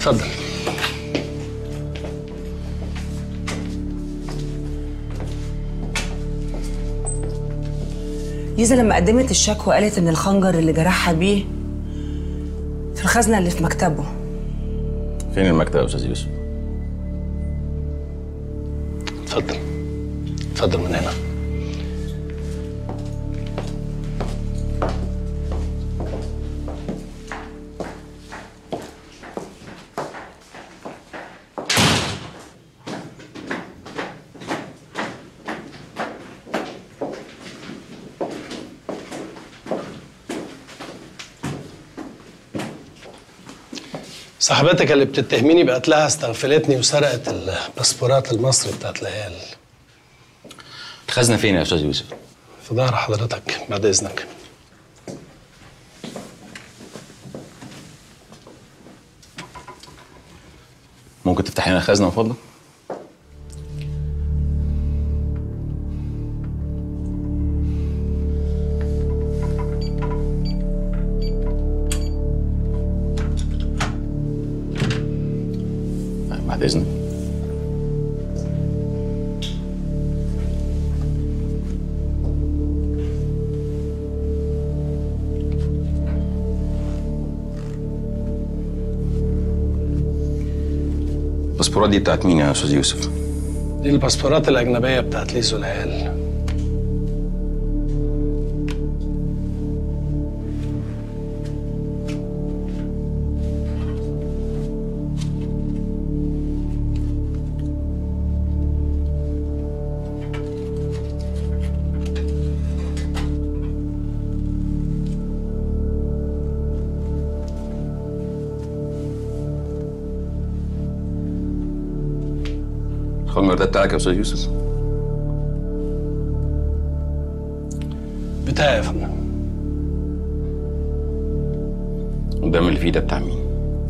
اتفضل ليزا لما قدمت الشكوى قالت ان الخنجر اللي جرحها بيه في الخزنه اللي في مكتبه فين المكتب يا استاذ يوسف؟ اتفضل اتفضل من هنا صاحبتك اللي بتتهميني بقتلها استغفلتني وسرقت الباسبورات المصري بتاعت العيال الخزنه فين يا استاذ يوسف؟ في ظهر حضرتك بعد اذنك ممكن تفتح لنا الخزنه من فضلك؟ بعد اذنك الباسبورات دي بتاعت مين يا استاذ يوسف؟ دي الباسبورات الاجنبيه بتاعت ليزو العيال الخنجر ده بتاعك يا استاذ يوسف؟ بتاعي يا فندم الدم اللي فيه ده بتاع مين؟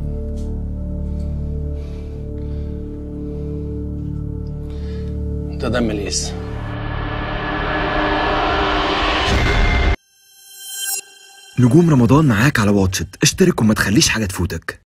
ده دم ليس نجوم رمضان معاك على واتشت اشترك وما تخليش حاجة تفوتك